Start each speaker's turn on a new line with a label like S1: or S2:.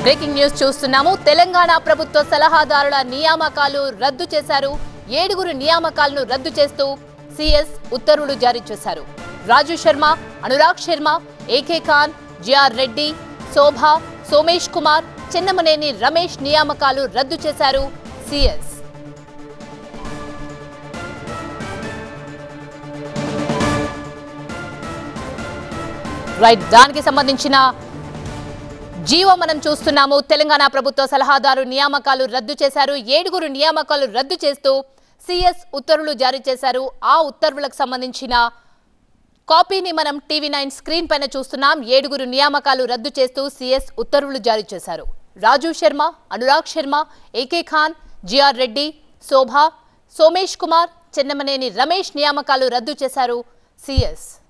S1: breaking news చూస్తున్నాము తెలంగాణ ప్రభుత్వ సలహాదారుల నియామకాలు రద్దు చేశారు ఏడుగురు నియామకాలను రద్దు చేస్తూ సిఎస్ ఉత్తర్వులు జారీ చేశారు రాజు శర్మ అనురాగ్ శర్మ ఏకే ఖాన్ జిఆర్ రెడ్డి శోభ సోమేష్ కుమార్ చెన్నమనేని రమేష్ నియామకాలు రద్దు చేశారు సిఎస్ రైట్ దానికి సంబంధించిన జీవో మనం చూస్తున్నాము తెలంగాణ ప్రభుత్వ సలహాదారు నియామకాలు రద్దు చేశారు ఏడుగురు నియామకాలు రద్దు చేస్తూ సిఎస్ ఉత్తర్వులు జారీ చేశారు ఆ ఉత్తర్వులకు సంబంధించిన కాపీని మనం టీవీ నైన్ స్క్రీన్ పైన చూస్తున్నాం ఏడుగురు నియామకాలు రద్దు చేస్తూ సిఎస్ ఉత్తర్వులు జారీ చేశారు రాజు శర్మ అనురాగ్ శర్మ ఏకే ఖాన్ జిఆర్ రెడ్డి శోభ సోమేష్ కుమార్ చెన్నమనేని రమేష్ నియామకాలు రద్దు చేశారు సిఎస్